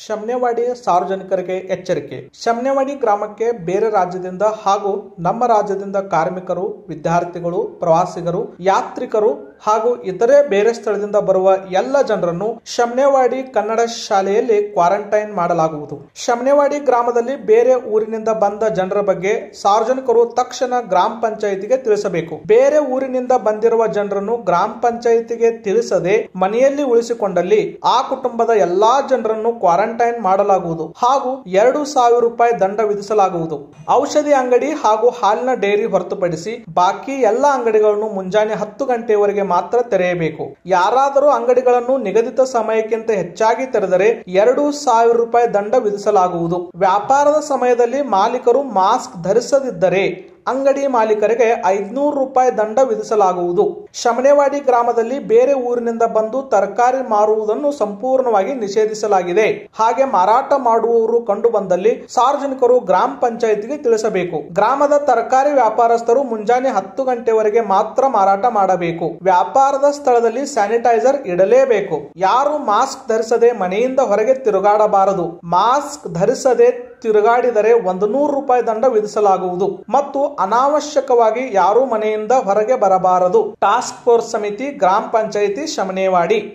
ಶಮ್ನೆವಾಡಿ ಸಾರ್ವಜನಿಕರಿಗೆ ಎಚ್ಚರಿಕೆ ಶಮ್ನೆವಾಡಿ ಗ್ರಾಮಕ್ಕೆ ಬೇರೆ ರಾಜ್ಯದಿಂದ ಹಾಗೂ ನಮ್ಮ ರಾಜ್ಯದಿಂದ ಕಾರ್ಮಿಕರು ವಿದ್ಯಾರ್ಥಿಗಳು ಪ್ರವಾಸಿಗರು ಯಾತ್ರಿಕರು ಹಾಗೂ ಇತರೆ ಬೇರೆ ಸ್ಥಳದಿಂದ ಬರುವ ಎಲ್ಲ ಜನರನ್ನು ಶಮ್ನೆವಾಡಿ ಕನ್ನಡ ಶಾಲೆಯಲ್ಲಿ ಕ್ವಾರಂಟೈನ್ ಮಾಡಲಾಗುವುದು ಶಮ್ನೆವಾಡಿ ಗ್ರಾಮದಲ್ಲಿ ಬೇರೆ ಊರಿನಿಂದ ಬಂದ ಜನರ ಬಗ್ಗೆ ಸಾರ್ವಜನಿಕರು ತಕ್ಷಣ ಗ್ರಾಮ ಪಂಚಾಯಿತಿಗೆ ತಿಳಿಸಬೇಕು ಬೇರೆ ಊರಿನಿಂದ ಬಂದಿರುವ ಜನರನ್ನು ಗ್ರಾಮ ಪಂಚಾಯಿತಿಗೆ ತಿಳಿಸದೆ ಮನೆಯಲ್ಲಿ ಉಳಿಸಿಕೊಂಡಲ್ಲಿ ಆ ಕುಟುಂಬದ ಎಲ್ಲಾ ಜನರನ್ನು ಕ್ವಾರಂಟೈನ್ ಮಾಡಲಾಗುವುದು ಹಾಗೂ ಎರಡು ಸಾವಿರ ರೂಪಾಯಿ ದಂಡ ವಿಧಿಸಲಾಗುವುದು ಔಷಧಿ ಅಂಗಡಿ ಹಾಗೂ ಹಾಲಿನ ಡೈರಿ ಹೊರತುಪಡಿಸಿ ಬಾಕಿ ಎಲ್ಲ ಅಂಗಡಿಗಳನ್ನು ಮುಂಜಾನೆ ಹತ್ತು ಗಂಟೆಯವರೆಗೆ ಮಾತ್ರ ತೆರೆಯಬೇಕು ಯಾರಾದರೂ ಅಂಗಡಿಗಳನ್ನು ನಿಗದಿತ ಸಮಯಕ್ಕಿಂತ ಹೆಚ್ಚಾಗಿ ತೆರೆದರೆ ಎರಡು ಸಾವಿರ ರೂಪಾಯಿ ದಂಡ ವಿಧಿಸಲಾಗುವುದು ವ್ಯಾಪಾರದ ಸಮಯದಲ್ಲಿ ಮಾಲೀಕರು ಮಾಸ್ಕ್ ಧರಿಸದಿದ್ದರೆ ಅಂಗಡಿ ಮಾಲೀಕರಿಗೆ ಐದ್ನೂರು ರೂಪಾಯಿ ದಂಡ ವಿಧಿಸಲಾಗುವುದು ಶಮನೆವಾಡಿ ಗ್ರಾಮದಲ್ಲಿ ಬೇರೆ ಊರಿನಿಂದ ಬಂದು ತರಕಾರಿ ಮಾರುವುದನ್ನು ಸಂಪೂರ್ಣವಾಗಿ ನಿಷೇಧಿಸಲಾಗಿದೆ ಹಾಗೆ ಮಾರಾಟ ಮಾಡುವವರು ಕಂಡು ಬಂದಲ್ಲಿ ಸಾರ್ವಜನಿಕರು ಗ್ರಾಮ ಪಂಚಾಯಿತಿಗೆ ತಿಳಿಸಬೇಕು ಗ್ರಾಮದ ತರಕಾರಿ ವ್ಯಾಪಾರಸ್ಥರು ಮುಂಜಾನೆ ಹತ್ತು ಗಂಟೆವರೆಗೆ ಮಾತ್ರ ಮಾರಾಟ ಮಾಡಬೇಕು ವ್ಯಾಪಾರದ ಸ್ಥಳದಲ್ಲಿ ಸ್ಯಾನಿಟೈಸರ್ ಇಡಲೇಬೇಕು ಯಾರು ಮಾಸ್ಕ್ ಧರಿಸದೆ ಮನೆಯಿಂದ ಹೊರಗೆ ತಿರುಗಾಡಬಾರದು ಮಾಸ್ಕ್ ಧರಿಸದೆ ತಿರುಗಾಡಿದರೆ ಒಂದು ನೂರು ರೂಪಾಯಿ ದಂಡ ವಿಧಿಸಲಾಗುವುದು ಮತ್ತು ಅನಾವಶ್ಯಕವಾಗಿ ಯಾರೂ ಮನೆಯಿಂದ ಹೊರಗೆ ಬರಬಾರದು ಟಾಸ್ಕ್ ಫೋರ್ಸ್ ಸಮಿತಿ ಗ್ರಾಮ ಪಂಚಾಯಿತಿ ಶಮನೇವಾಡಿ